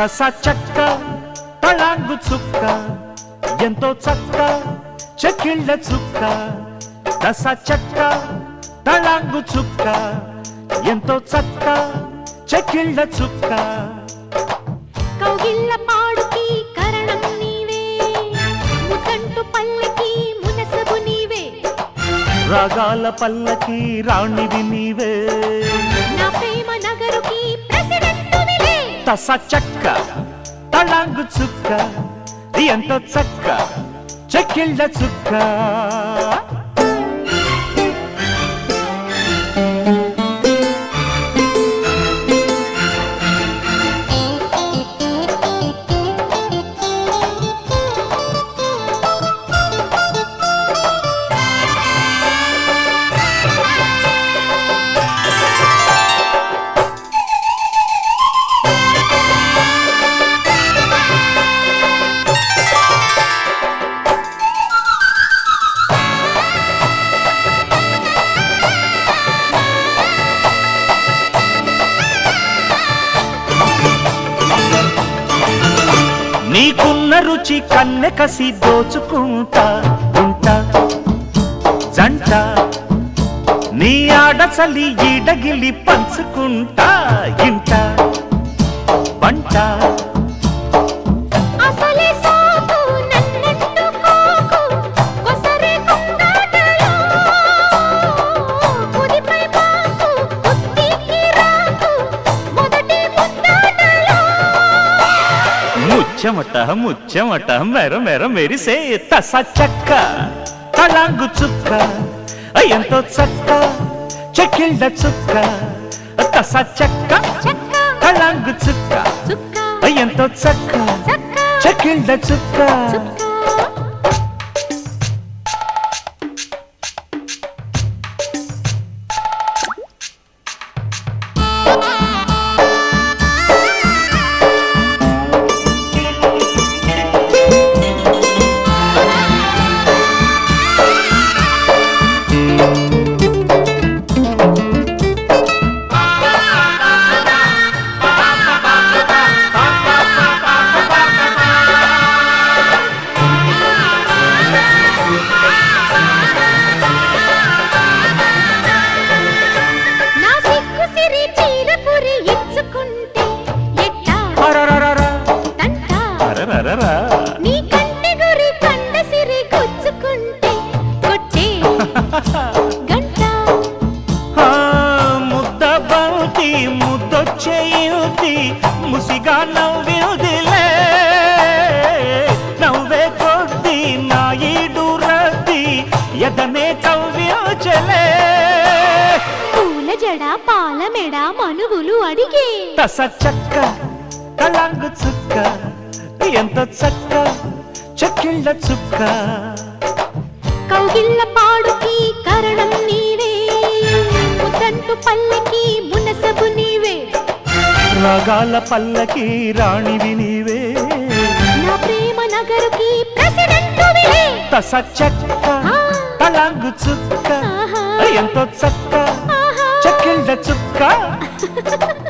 తస చక్క తళాంగు చుక్క ఎంతో చక్క చెక్కిళ్ళ చుక్క తస చక్క తళాంగు చుక్క ఎంతో చక్క చెక్కిళ్ళ చుక్క కౌగిళ్ళ పాడుకి కరణం నీవే ముతంటు పల్లకి మునసబు నీవే రాగాల పల్లకి రాణివి నీవే నా ప్రేమ నగరుకి ప్రెసిడెంట్ విలే తస చక్క తళాంగు చుక్క ఎంతో చక్క చెక్కిళ్ళ చుక్క నీకున్న రుచి కన్నె కసి దోచుకుంటా ఉంటా జంట నీ ఆడచలి ఈడగిలి పంచుకుంటా ఇంట వంట అసలే సోకు నన్నెట్టుకోకు కొసరే కొంగాటలో కుదిపై మాకు కుస్తీకి రాకు మొదటి ముద్దాటలో ముచ్చమట ముచ్చమట మెర మెర మెరిసే తస చక్క తళాంగు చుక్క ఎంతో చక్క చెక్కిళ్ళ చుక్క తస చక్క చక్క తళాంగు చుక్క చుక్క ఎంతో చక్క చక్క చెక్కిళ్ళ చుక్క చుక్క నా సిగ్గు సిరి చీరపురి ఇచ్చుకుంటే ఎట్టా అరరరర, తంట అరరరరా. నీ కంటి గురి కండ సిరి గుచ్చుకుంటే కొట్టే గంట ఆ, ముద్ద బంతి ముద్దొచ్చేయుతి ముసిగా నవ్విదిలే నవ్వే కొద్ది నా ఈడు రద్ది ఎదనే కవ్యోచలే పూల జడ పాల మెడ మనువులు అడిగే తస చక్క తలాంగు చుక్క ఎంత చక్క చెక్కిళ్ళ చుక్క కౌగిళ్ళ పాడుకి కరణం నీవే ముద్దంటు పల్లకి మునసబు నీవే రాగాల పల్లకి రాణివి నీవే నా ప్రేమ నగరుకి ప్రెసిడెంట్ విలే తస చక్క ఆ, తలాంగు చుక్క ఆహా, ఎంతో చక్క ఆహా. చెక్కిళ్ళ చుక్క